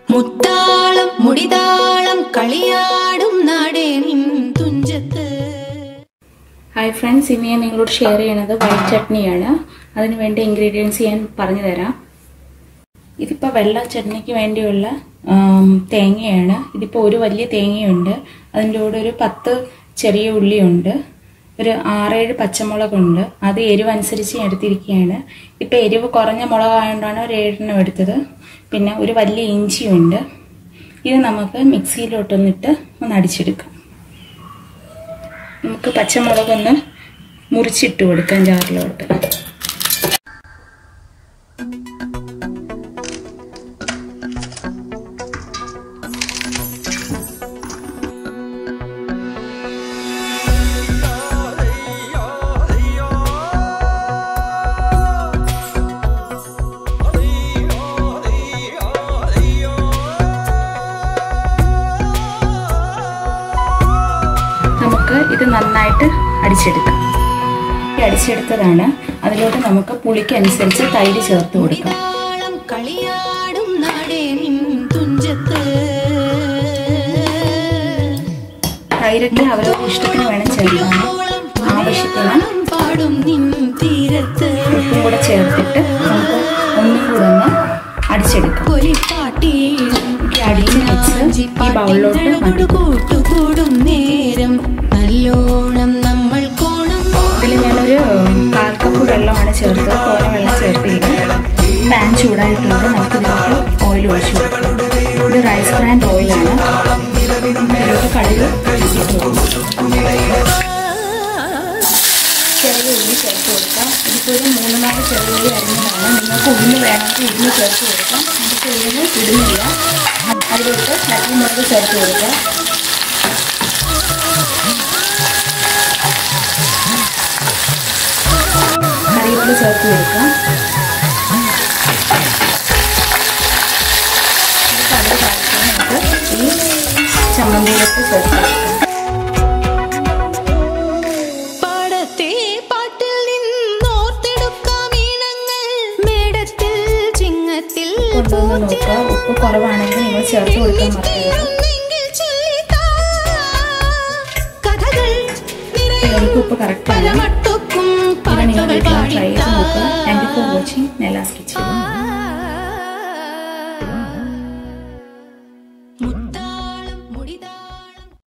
മുത്താളം മുടിതാളം കളിയാടും നാടേ നിൻ Thunchath hi friends ഇന്ന് ഞാൻ നിങ്ങളോട് ഷെയർ ചെയ്യണത് വൈറ്റ് ചട്നിയാണ് അതിന് വേണ്ട ഇൻഗ്രീഡിയൻസ് ഞാൻ പറഞ്ഞു തരാം ഇതിപ്പോൾ വെള്ള ചട്നിക്ക് വേണ്ടിയുള്ള ആം, തേങ്ങയാണ് ഇതിപ്പോൾ ഒരു വലിയ തേങ്ങയുണ്ട് അതിൻ്റെ കൂടെ ഒരു പത്ത് ചെറിയ ഉള്ളിയുണ്ട് ഒരു ആറേഴ് പച്ചമുളകുണ്ട് അത് എരിവ് അനുസരിച്ച് ഞാൻ എടുത്തിരിക്കുകയാണ് ഇപ്പോൾ എരിവ് കുറഞ്ഞ മുളകായതുകൊണ്ടാണ് ഒരു ഏഴെണ്ണം എടുത്തത് പിന്നെ ഒരു വലിയ ഇഞ്ചിയുണ്ട് ഇത് നമുക്ക് മിക്സിയിലോട്ടൊന്നിട്ട് ഒന്ന് അടിച്ചെടുക്കാം നമുക്ക് പച്ചമുളകൊന്ന് മുറിച്ചിട്ട് കൊടുക്കാം ജാറിലോട്ട് നമുക്ക് ഇത് നന്നായിട്ട് അടിച്ചെടുക്കാം ഈ അടിച്ചെടുത്തതാണ് അതിലോട്ട് നമുക്ക് പുളിക്കനുസരിച്ച് തൈര് ചേർത്ത് കൊടുക്കാം മുടിതാളം കളിയാടും നാടേ നിൻ തുഞ്ചത്ത് തൈരൊക്കെ അവരവരുടെ ഇഷ്ടത്തിന് വേണം ചേർക്കാൻ ആവശ്യത്തിന് പാടും നിൻ തീരത്ത് ഉപ്പും കൂടെ ചേർത്തിട്ട് നമുക്ക് ഒന്നും കൂടെ ഒന്ന് അടിച്ചെടുക്കാം പൊലിപ്പാട്ടിയിടും ഈ അടിച്ച മിക്സ് ഈ ബൗളിലോട്ട് മാറ്റി കൂട്ടുകൂടും നേരം നല്ലോണം നമ്മൾ കോണം ഇതിൽ ഞാനൊരു കാൽ കപ്പ് വെള്ളമാണ് ചേർത്തത് തോനെ വെള്ളം ചേർത്തില്ല പാൻ ചൂടായിട്ടുണ്ട് നമുക്ക് ഇതിലോട്ട് ഓയിൽ ഒഴിച്ചു കൊടുക്കാം ഇത് റൈസ് ബ്രാൻഡ് ഓയിലാണ് ഇതിലോട്ട് കടുക് ഇട്ട് കൊടുക്കും. ചെറിയ ഉള്ളി ചേർത്ത് കൊടുക്കാം ഇതിപ്പോൾ ഒരു മൂന്ന് നാല് ചെറിയ ഉള്ളി അരിഞ്ഞതാണ് നിങ്ങൾക്ക് ഉള്ളി വേണമെങ്കിൽ ഉള്ളി ചേർത്ത് കൊടുക്കാം നമുക്ക് ഉള്ളി ഇടുന്നില്ല അതിലോട്ട് ചട്ടിമുളക് ചേർത്ത് കൊടുക്കാം കറിവേപ്പില ചേർത്ത് കൊടുക്കാം കടുക് താഴ്ത്തി നമുക്ക് ഈ ചമ്മന്തിയിലേക്ക് ചേർത്ത് കൊടുക്കാം പാടത്തെ പാട്ടിൽ നിന്നോർത്തെടുക്കാം ഈണങ്ങൾ മേടത്തിൽ ചിങ്ങത്തിൽ കൊണ്ടുവന്ന് നോക്കുക ഉപ്പ് കുറവാണെങ്കിൽ നിങ്ങൾ ചേർത്ത് കൊടുക്കാൻ മറക്കരുത് പൂത്തിരുന്നെങ്കിൽ ചൊല്ലിത്താ. കഥകൾ നിറയെ എനിക്ക് ഉപ്പ് കറക്റ്റാണ് പലമട്ടുക്കും ഇത് നിങ്ങൾ പാട്ടുകൾ വീട്ടിൽ ട്രൈ ചെയ്ത് നോക്കുക പാടിത്താ താങ്ക് യു ഫോർ വാച്ചിങ് നെലാസ് കിച്ചൺ